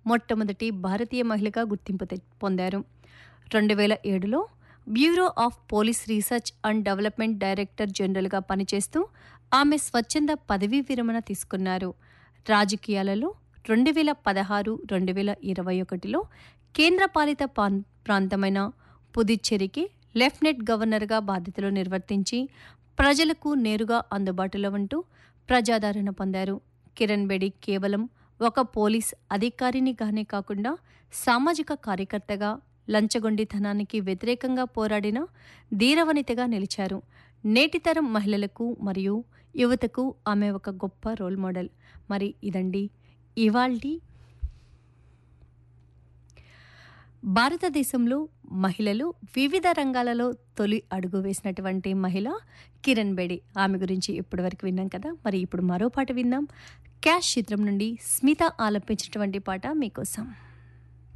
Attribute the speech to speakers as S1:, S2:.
S1: మొట్టమొదటి భారతీయ మహిళగా గుర్తింపు తె- పొందారు రెండు వేల ఏడులో bureau of police research and development director జనరల్గా పనిచేస్తూ ఆమె స్వచ్ఛంద పదవీ విరమణ తీసుకున్నారు రాజకీయాలలో రెండు వేల పదహారు రెండు వేల ఇరవై ఒకటిలో కేంద్రపాలిత పాన్- ప్రాంతమైన పుదుచ్చేరికి లెఫ్టినెంట్ గవర్నర్గా బాధ్యతలు నిర్వర్తించి ప్రజలకు నేరుగా అందుబాటులో ఉంటూ ప్రజాదరణ పొందారు కిరణ్ బేడి కేవలం ఒక పోలీస్ అధికారినిగానే కాకుండా సామాజిక కార్యకర్తగా లంచగొండితనానికి వ్యతిరేకంగా పోరాడిన ధీరవనితగా నిలిచారు నేటితరం మహిళలకు మరియు యువతకు ఆమె ఒక గొప్ప రోల్ మోడల్ మరి ఇదండి ఇవాల్టి భారతదేశంలో మహిళలు వివిధ రంగాలలో తొలి అడుగు వేసినటువంటి మహిళ కిరణ్ బేడి ఆమె గురించి ఇప్పటివరకు విన్నాం కదా మరి ఇప్పుడు మరో పాట విందాం క్యాష్ చిత్రం నుండి స్మిత ఆలపించినటువంటి పాట మీకోసం